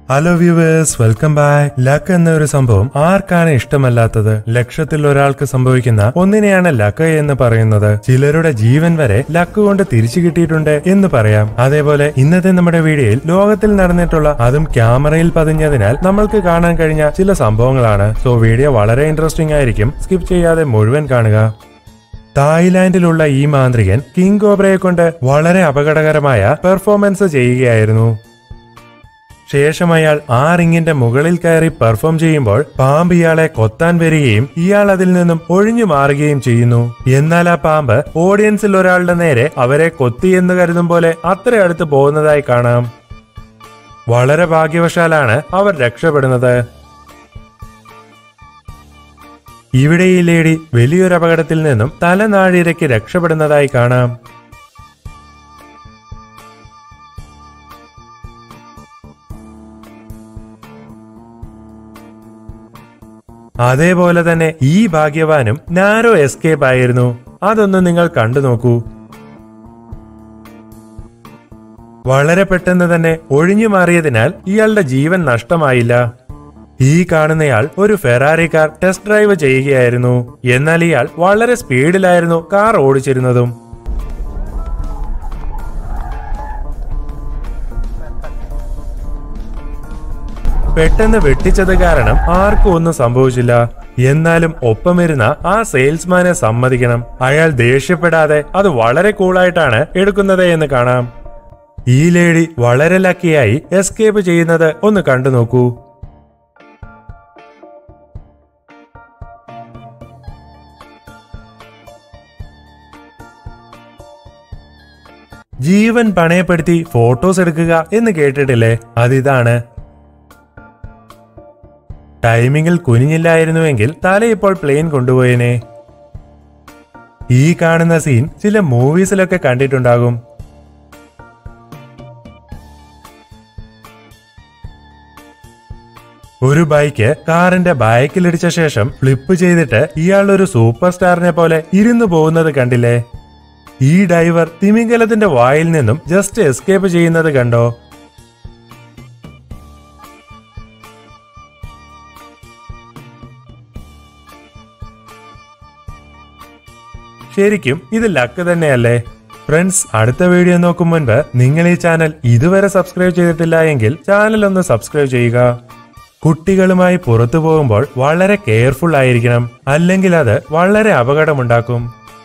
Hello viewers welcome back luck എന്ന ഒരു സംഭവം ആർക്കാണ് ഇഷ്ടമല്ലാത്തത് ലക്ഷത്തിൽ ഒരാൾക്ക് സംഭവിക്കുന്ന ഒന്നിനെയാണ് ലക്ക് എന്ന് പറയുന്നത് ചിലരുടെ ജീവൻ വരെ ലക്ക് കൊണ്ട് തിരിച്ചു കിട്ടിയിട്ടുണ്ട് എന്ന് പറയാം അതേപോലെ ഇന്നത്തെ നമ്മുടെ വീഡിയോയിൽ ലോകത്തിൽ നടന്നിട്ടുള്ള അതും ക്യാമറയിൽ പതിഞ്ഞതിനാൽ നമ്മൾക്ക് കാണാൻ കഴിഞ്ഞ ചില സംഭവങ്ങളാണ് സോ വീഡിയോ വളരെ ഇൻട്രസ്റ്റിംഗ് ആയിരിക്കും സ്കിപ്പ് ചെയ്യാതെ മുഴുവൻ കാണുക തായ്ലാന്റിലുള്ള ഈ മാന്ത്രികൻ കിങ് കോബ്രയെ കൊണ്ട് വളരെ അപകടകരമായ പെർഫോമൻസ് ചെയ്യുകയായിരുന്നു ശേഷം അയാൾ ആ റിങ്ങിന്റെ മുകളിൽ കയറി പെർഫോം ചെയ്യുമ്പോൾ പാമ്പ് ഇയാളെ കൊത്താൻ വരികയും ഇയാൾ അതിൽ നിന്നും ഒഴിഞ്ഞു മാറുകയും ചെയ്യുന്നു എന്നാൽ ആ പാമ്പ് ഓഡിയൻസിൽ ഒരാളുടെ നേരെ അവരെ കൊത്തി എന്ന് കരുതും പോലെ അത്ര അടുത്ത് പോകുന്നതായി കാണാം വളരെ ഭാഗ്യവശാലാണ് അവർ രക്ഷപ്പെടുന്നത് ഇവിടെ ഈ ലേഡി വലിയൊരു അപകടത്തിൽ നിന്നും തലനാഴിരയ്ക്ക് രക്ഷപ്പെടുന്നതായി കാണാം അതേപോലെ തന്നെ ഈ ഭാഗ്യവാനും നാരോ എസ്കേപ്പ് ആയിരുന്നു അതൊന്ന് നിങ്ങൾ കണ്ടു നോക്കൂ വളരെ പെട്ടെന്ന് തന്നെ ഒഴിഞ്ഞു മാറിയതിനാൽ ഇയാളുടെ ജീവൻ നഷ്ടമായില്ല ഈ കാണുന്നയാൾ ഒരു ഫെറാറി കാർ ടെസ്റ്റ് ഡ്രൈവ് ചെയ്യുകയായിരുന്നു എന്നാൽ ഇയാൾ വളരെ സ്പീഡിലായിരുന്നു കാർ ഓടിച്ചിരുന്നതും പെട്ടെന്ന് വെട്ടിച്ചത് കാരണം ആർക്കും ഒന്നും സംഭവിച്ചില്ല എന്നാലും ഒപ്പമിരുന്ന ആ സെയിൽസ്മാനെ സമ്മതിക്കണം അയാൾ ദേഷ്യപ്പെടാതെ അത് വളരെ കൂളായിട്ടാണ് എടുക്കുന്നത് എന്ന് കാണാം ഈ ലേഡി വളരെ ലക്കിയായി എസ്കേപ്പ് ചെയ്യുന്നത് ഒന്ന് കണ്ടു നോക്കൂ ജീവൻ പണയപ്പെടുത്തി ഫോട്ടോസ് എടുക്കുക എന്ന് കേട്ടിട്ടില്ലേ അതിതാണ് ടൈമിങ്ങിൽ കുനിഞ്ഞില്ലായിരുന്നുവെങ്കിൽ തല ഇപ്പോൾ പ്ലെയിൻ കൊണ്ടുപോയേനെ ഈ കാണുന്ന സീൻ ചില മൂവീസിലൊക്കെ കണ്ടിട്ടുണ്ടാകും ഒരു ബൈക്ക് കാറിന്റെ ബാക്കിലിടിച്ച ശേഷം ഫ്ലിപ്പ് ചെയ്തിട്ട് ഇയാൾ ഒരു സൂപ്പർ സ്റ്റാറിനെ പോലെ ഇരുന്നു പോകുന്നത് കണ്ടില്ലേ ഈ ഡൈവർ തിമിംഗലത്തിന്റെ വായിൽ നിന്നും ജസ്റ്റ് എസ്കേപ്പ് ചെയ്യുന്നത് കണ്ടോ ശരിക്കും ഇത് ലക്ക് തന്നെയല്ലേ ഫ്രണ്ട്സ് അടുത്ത വീഡിയോ നോക്കും മുൻപ് നിങ്ങൾ ഈ ചാനൽ ഇതുവരെ സബ്സ്ക്രൈബ് ചെയ്തിട്ടില്ല എങ്കിൽ ചാനൽ ഒന്ന് സബ്സ്ക്രൈബ് ചെയ്യുക കുട്ടികളുമായി പുറത്തു പോകുമ്പോൾ വളരെ കെയർഫുൾ ആയിരിക്കണം അല്ലെങ്കിൽ അത് വളരെ അപകടമുണ്ടാക്കും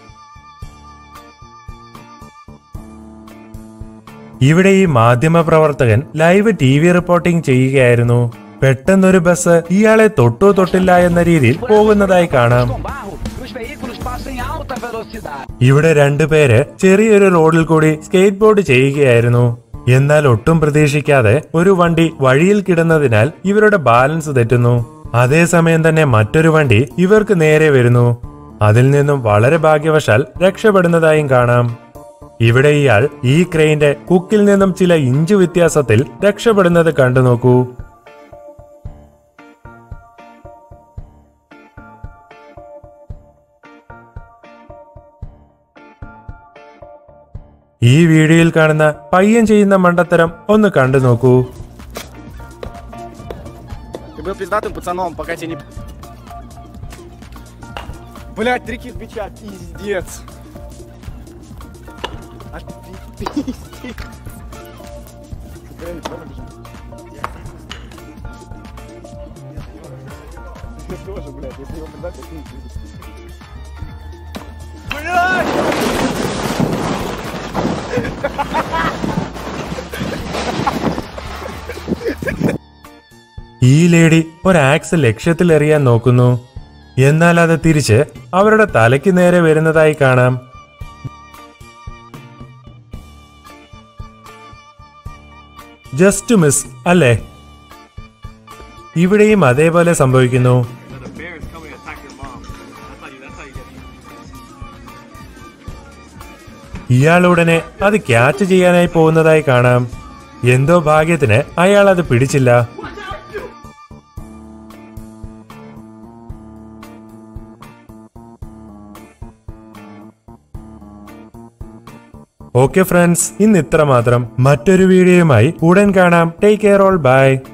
ഇവിടെ ഈ മാധ്യമ പ്രവർത്തകൻ ലൈവ് ടി വി റിപ്പോർട്ടിംഗ് ചെയ്യുകയായിരുന്നു പെട്ടെന്നൊരു ബസ് ഇയാളെ തൊട്ടോ തൊട്ടില്ല എന്ന രീതിയിൽ പോകുന്നതായി കാണാം com barro e os veículos passam em alta velocidade. ഇവിടെ രണ്ടുപേര് ചെറിയൊരു റോഡിൽ കൂടി സ്കേറ്റ് ബോർഡ് ചെയ്യുകയായിരുന്നു എന്നാൽ ഒട്ടും പ്രതീക്ഷിക്കാതെ ഒരു വണ്ടി വഴിയിൽ കിടന്നതിനാൽ ഇവരുടെ ബാലൻസ് തെറ്റുന്നു അതേസമയം തന്നെ മറ്റൊരു വണ്ടി ഇവർക്ക് നേരെ വരുന്നു അതിൽ നിന്നും വളരെ ഭാഗ്യവശാൽ രക്ഷപ്പെടുന്നതായും കാണാം ഇവിടെ ഇയാൾ ഈ ക്രെയിന്റെ കുക്കിൽ നിന്നും ചില ഇഞ്ച് വ്യത്യാസത്തിൽ രക്ഷപ്പെടുന്നത് കണ്ടു നോക്കൂ ഈ വീഡിയോയിൽ കാണുന്ന പയ്യൻ ചെയ്യുന്ന മണ്ടത്തരം ഒന്ന് കണ്ടു നോക്കൂ Ты был пиздатым пацаном, пока тебе не... Блять, три кирпича, пиздец. Отпи- пиздец. Блин, давай бежим. Я тоже, блядь, если его пиздать, то ты не пиздишь. Блядь! ഈ ലേഡി ഒരു ആക്സ് ലക്ഷ്യത്തിൽ എറിയാൻ നോക്കുന്നു എന്നാൽ അത് തിരിച്ച് അവരുടെ തലയ്ക്ക് നേരെ വരുന്നതായി കാണാം ജസ്റ്റ് മിസ് അല്ലേ ഇവിടെയും അതേപോലെ സംഭവിക്കുന്നു The bear is coming to attack your mom. That's how you. That's how you get. ഇയാൾ ഉടനെ അത് ക്യാച്ച് ചെയ്യാനായി പോകുന്നതായി കാണാം എന്തോ ഭാഗ്യത്തിന് അയാൾ അത് പിടിച്ചില്ല ഓക്കെ ഫ്രണ്ട്സ് ഇന്ന് ഇത്ര മാത്രം മറ്റൊരു വീഡിയോയുമായി ഉടൻ കാണാം ടേക്ക് കെയർ ഓൾ ബൈ